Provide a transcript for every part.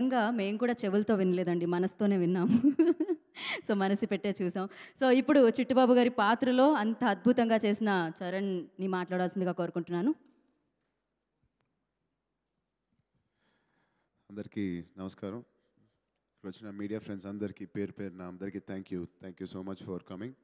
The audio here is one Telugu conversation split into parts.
నిజంగా మేము కూడా చెవులతో వినలేదండి మనసుతోనే విన్నాము సో మనసు పెట్టే చూసాం సో ఇప్పుడు చిట్టుబాబు గారి పాత్రలో అంత అద్భుతంగా చేసిన చరణ్ని మాట్లాడాల్సిందిగా కోరుకుంటున్నాను అందరికీ నమస్కారం ఇక్కడ వచ్చిన మీడియా ఫ్రెండ్స్ అందరికీ పేరు పేరున అందరికీ thank you thank you so much for coming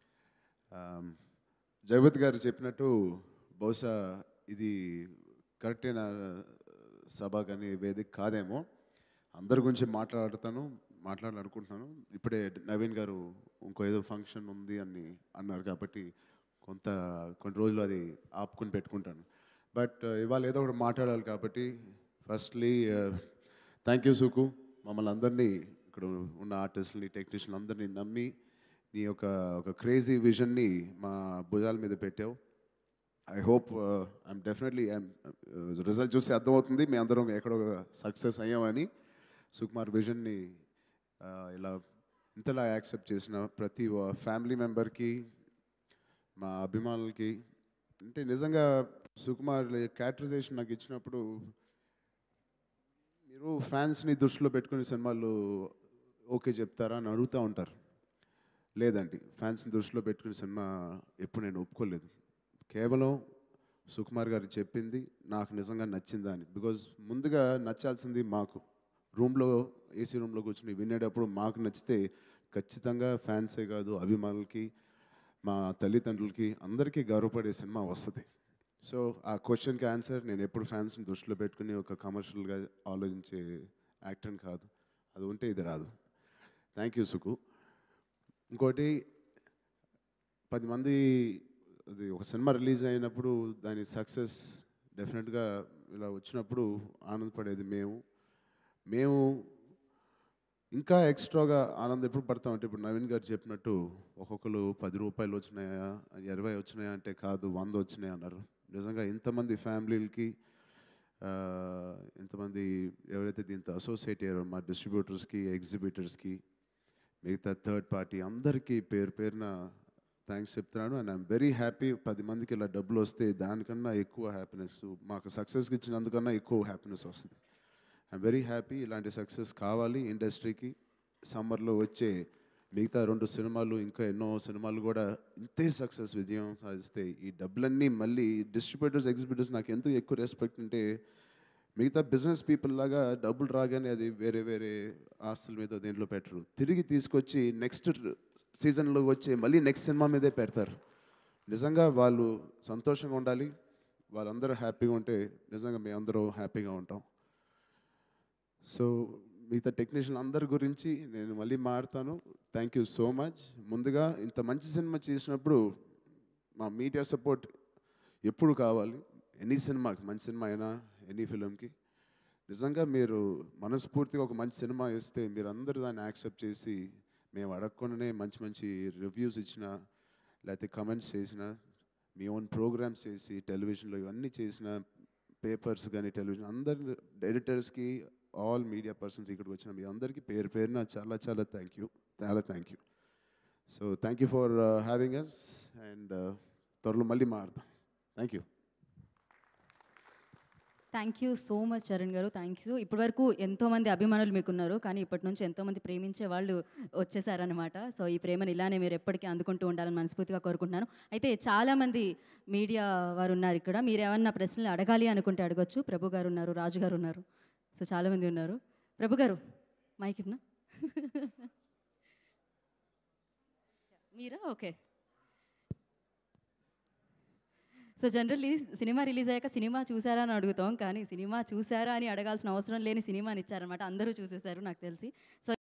Jagavath గారు చెప్పినట్టు బహుశా ఇది కరెక్ట్ అయిన సభ కానీ వేదిక కాదేమో అందరి గురించి మాట్లాడతాను మాట్లాడాలనుకుంటున్నాను ఇప్పుడే నవీన్ గారు ఇంకో ఏదో ఫంక్షన్ ఉంది అని అన్నారు కాబట్టి కొంత కొన్ని రోజులు అది ఆపుకుని పెట్టుకుంటాను బట్ ఇవాళ ఏదో ఒకటి మాట్లాడాలి కాబట్టి ఫస్ట్లీ థ్యాంక్ యూ సుకు మమ్మల్ని అందరినీ ఇక్కడ ఉన్న ఆర్టిస్టులని టెక్నీషియన్ అందరినీ నమ్మి నీ యొక్క ఒక క్రేజీ విజన్ని మా భుజాల మీద పెట్టావు I hope I'm definitely I'm result చూస్తే అర్థమవుతుంది మీ అందరం ఎక్కడో సక్సెస్ అయ్యామని సుకుమార్ విజన్ని ఇలా ఇంతలా యాక్సెప్ట్ చేసిన ప్రతి ఫ్యామిలీ మెంబర్కి మా అభిమానులకి అంటే నిజంగా సుకుమార్ క్యారెక్టరైజేషన్ నాకు ఇచ్చినప్పుడు మీరు ఫ్యాన్స్ని దృష్టిలో పెట్టుకుని సినిమాలు ఓకే చెప్తారా అని అడుగుతూ ఉంటారు లేదండి ఫ్యాన్స్ని దృష్టిలో పెట్టుకుని సినిమా ఎప్పుడు నేను ఒప్పుకోలేదు కేవలం సుకుమార్ గారు చెప్పింది నాకు నిజంగా నచ్చిందా అని బికాజ్ ముందుగా నచ్చాల్సింది మాకు రూమ్లో ఏసీ రూమ్లో కూర్చుని వినేటప్పుడు మాకు నచ్చితే ఖచ్చితంగా ఫ్యాన్సే కాదు అభిమానులకి మా తల్లిదండ్రులకి అందరికీ గౌరవపడే సినిమా వస్తుంది సో ఆ క్వశ్చన్కి ఆన్సర్ నేను ఎప్పుడు ఫ్యాన్స్ని దృష్టిలో పెట్టుకుని ఒక కమర్షియల్గా ఆలోచించే యాక్టర్ని కాదు అది ఉంటే ఇది రాదు థ్యాంక్ యూ సుకు ఇంకోటి పది మంది అది ఒక సినిమా రిలీజ్ అయినప్పుడు దాని సక్సెస్ డెఫినెట్గా ఇలా వచ్చినప్పుడు ఆనందపడేది మేము మేము ఇంకా ఎక్స్ట్రాగా ఆనందం ఎప్పుడు పడతామంటే ఇప్పుడు నవీన్ గారు చెప్పినట్టు ఒక్కొక్కరు పది రూపాయలు వచ్చినాయా ఇరవై వచ్చినాయా అంటే కాదు వంద వచ్చినాయి అన్నారు నిజంగా ఇంతమంది ఫ్యామిలీలకి ఆ, ఇంతమంది ఎవరైతే దీంతో అసోసియేట్ అయ్యారో మా డిస్ట్రిబ్యూటర్స్కి ఎగ్జిబిటర్స్కి మిగతా థర్డ్ పార్టీ అందరికీ పేరు పేరున థ్యాంక్స్ చెప్తున్నాను అండ్ ఐఎమ్ వెరీ హ్యాపీ పది మందికి ఇలా డబ్బులు వస్తే దానికన్నా ఎక్కువ హ్యాపీనెస్ మాకు సక్సెస్కి ఇచ్చినందుకన్నా ఎక్కువ హ్యాపీనెస్ వస్తుంది ఐఎమ్ వెరీ హ్యాపీ ఇలాంటి సక్సెస్ కావాలి ఇండస్ట్రీకి సమ్మర్లో వచ్చే మిగతా రెండు సినిమాలు ఇంకా ఎన్నో సినిమాలు కూడా ఇంతే సక్సెస్ విజయం సాధిస్తే ఈ డబ్బులన్నీ మళ్ళీ డిస్ట్రిబ్యూటర్స్ ఎగ్జిబిటర్స్ నాకు ఎందుకు ఎక్కువ రెస్పెక్ట్ అంటే మిగతా బిజినెస్ పీపుల్ లాగా డబ్బులు రాగానే అది వేరే వేరే ఆస్తుల మీద దేంట్లో పెట్టరు తిరిగి తీసుకొచ్చి నెక్స్ట్ సీజన్లో వచ్చే మళ్ళీ నెక్స్ట్ సినిమా మీదే పెడతారు నిజంగా వాళ్ళు సంతోషంగా ఉండాలి వాళ్ళందరూ హ్యాపీగా ఉంటే నిజంగా మేము అందరూ హ్యాపీగా ఉంటాం సో మిగతా టెక్నీషియన్ అందరి గురించి నేను మళ్ళీ మాడతాను థ్యాంక్ యూ సో మచ్ ముందుగా ఇంత మంచి సినిమా చేసినప్పుడు మా మీడియా సపోర్ట్ ఎప్పుడు కావాలి ఎనీ సినిమాకి మంచి సినిమా అయినా ఎనీ ఫిలింకి నిజంగా మీరు మనస్ఫూర్తిగా ఒక మంచి సినిమా ఇస్తే మీరు అందరూ దాన్ని యాక్సెప్ట్ చేసి మేము అడగకుండానే మంచి మంచి రివ్యూస్ ఇచ్చిన లేకపోతే కమెంట్స్ చేసిన మీ ఓన్ ప్రోగ్రామ్స్ చేసి టెలివిజన్లో ఇవన్నీ చేసిన పేపర్స్ కానీ టెలివిజన్ అందరి ఎడిటర్స్కి ఆల్ మీడియా పర్సన్స్ ఇక్కడికి వచ్చిన మీ అందరికీ పేరు పేరున చాలా చాలా థ్యాంక్ యూ చాలా thank you so thank you for having us and త్వరలో మళ్ళీ మారుతాం thank you thank you so much Charan garu thank you ఇప్పటివరకు ఎంతోమంది అభిమానులు మీకున్నారు కానీ ఇప్పటి నుంచి ఎంతోమంది ప్రేమించే వాళ్ళు వచ్చేసారనమాట సో ఈ ప్రేమను ఇలానే మీరు ఎప్పటికీ అందుకుంటూ ఉండాలని మనస్ఫూర్తిగా కోరుకుంటున్నాను అయితే చాలామంది మీడియా వారు ఉన్నారు ఇక్కడ మీరు ఏమన్నా ప్రశ్నలు అడగాలి అనుకుంటే అడగొచ్చు ప్రభు గారు ఉన్నారు రాజు గారు ఉన్నారు సో చాలామంది ఉన్నారు ప్రభు గారు మైక్ ఇవ్వనా మీరా okay so generally cinema release అయ్యాక సినిమా చూసారా అని అడుగుతాం కానీ సినిమా చూసారా అని అడగాల్సిన అవసరం లేని సినిమాని ఇచ్చారనమాట అందరూ చూసేశారు నాకు తెలిసి సో